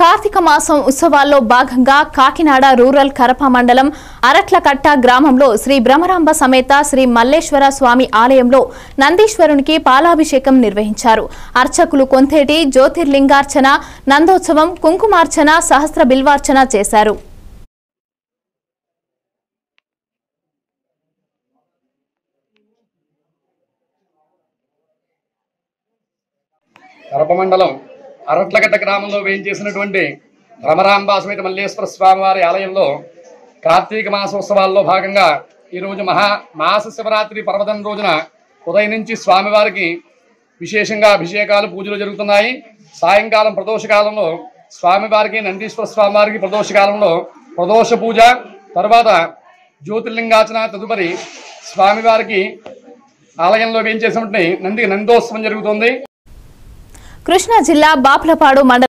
కార్తీక మాసం ఉత్సవాల్లో భాగంగా కాకినాడ రూరల్ కరప మండలం అరట్లకట్ట గ్రామంలో శ్రీ బ్రహ్మరాంబ సమేత శ్రీ మల్లేశ్వర స్వామి ఆలయంలో నందీశ్వరునికి పాలాభిషేకం నిర్వహించారు అర్చకులు కొంతేటి జ్యోతిర్లింగార్చన నందోత్సవం కుంకుమార్చన సహస్ర బిల్వార్చన చేశారు కరప మండలం అరట్లగడ్డ గ్రామంలో వేయించేసినటువంటి భ్రమరాంబ సమేత మల్లేశ్వర స్వామివారి ఆలయంలో కార్తీక మాసోత్సవాల్లో భాగంగా ఈరోజు మహా మాస శివరాత్రి పర్వదం రోజున ఉదయం నుంచి స్వామివారికి విశేషంగా అభిషేకాలు పూజలు జరుగుతున్నాయి సాయంకాలం ప్రదోషకాలంలో స్వామివారికి నందీశ్వర స్వామివారికి ప్రదోషకాలంలో ప్రదోష పూజ తర్వాత జ్యోతిర్లింగార్చన తదుపరి స్వామివారికి ఆలయంలో వేయించేసినటువంటి నంది నందోత్సవం జరుగుతుంది కృష్ణా జిల్లా బాపులపాడు మండలం